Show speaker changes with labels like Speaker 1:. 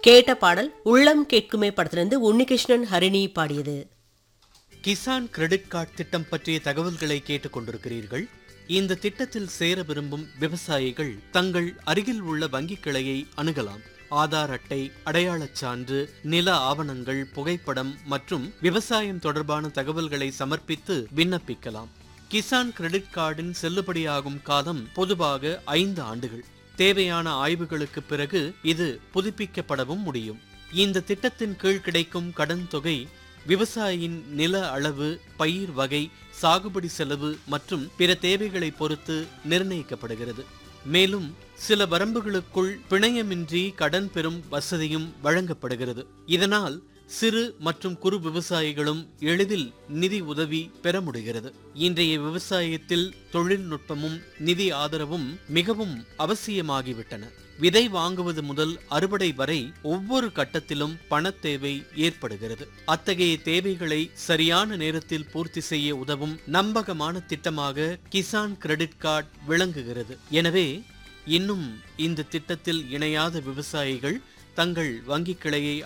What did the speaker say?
Speaker 1: கேட்ட பாடல் உள்ளம் கேட்குமே படத்திலிருந்து உன்னிகிருஷ்ணன் ஹரிணி பாடியது
Speaker 2: கிசான் கிரெடிட் கார்டு திட்டம் பற்றிய தகவல்களை கேட்டுக் கொண்டிருக்கிறீர்கள் இந்த திட்டத்தில் சேர விரும்பும் விவசாயிகள் தங்கள் அருகில் உள்ள வங்கிக் கிளையை அணுகலாம் ஆதார் அட்டை அடையாளச் சான்று நில ஆவணங்கள் புகைப்படம் மற்றும் விவசாயம் தொடர்பான தகவல்களை சமர்ப்பித்து விண்ணப்பிக்கலாம் கிசான் கிரெடிட் கார்டின் செல்லுபடியாகும் காலம் பொதுவாக ஐந்து ஆண்டுகள் தேவையான ஆய்வுகளுக்கு பிறகு இது புதுப்பிக்கப்படவும் முடியும் இந்த திட்டத்தின் கீழ் கிடைக்கும் கடன் தொகை விவசாயியின் நில அளவு பயிர் வகை சாகுபடி செலவு மற்றும் பிற தேவைகளை பொறுத்து நிர்ணயிக்கப்படுகிறது மேலும் சில வரம்புகளுக்குள் பிணையமின்றி கடன் பெறும் வசதியும் வழங்கப்படுகிறது இதனால் சிறு மற்றும் குறு விவசாயிகளும் எளிதில் நிதி உதவி பெற முடிகிறது இன்றைய விவசாயத்தில் தொழில்நுட்பமும் நிதி ஆதரவும் மிகவும் அவசியமாகிவிட்டன விதை வாங்குவது முதல் அறுவடை வரை ஒவ்வொரு கட்டத்திலும் பணத் தேவை ஏற்படுகிறது அத்தகைய தேவைகளை சரியான நேரத்தில் பூர்த்தி செய்ய உதவும் நம்பகமான திட்டமாக கிசான் கிரெடிட் கார்டு விளங்குகிறது எனவே இன்னும் இந்த திட்டத்தில் இணையாத விவசாயிகள் தங்கள் வங்கிக் கிளையை